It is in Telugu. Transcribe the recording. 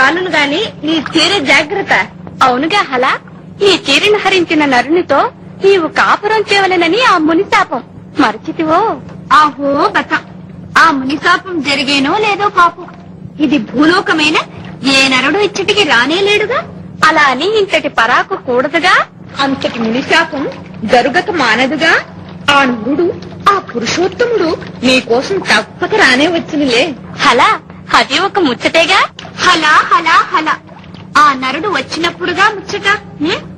రానును గాని నీ తీరే జాగ్రత్త అవునుగా హలా ఈ చీరను హరించిన నరునితో నీవు కాపురం చేయవలెనని ఆ మునిశాపం మరచితివో ఆహో బత ఆ మునిశాపం జరిగేనో లేదో పాపం ఇది భూలోకమైన ఏ నరుడు ఇచ్చటికి రానే లేడుగా అలా అని ఇంతటి పరాకు కూడదుగా అంతటి మునిశాపం జరుగక మానదుగా ఆ నరుడు ఆ పురుషోత్తముడు నీకోసం తప్పక రానే వచ్చినలే హలా అది ఒక ముచ్చటేగా హలా హలా హలా ఆ నరుడు వచ్చినప్పుడుగా ముచ్చట హ్మ్?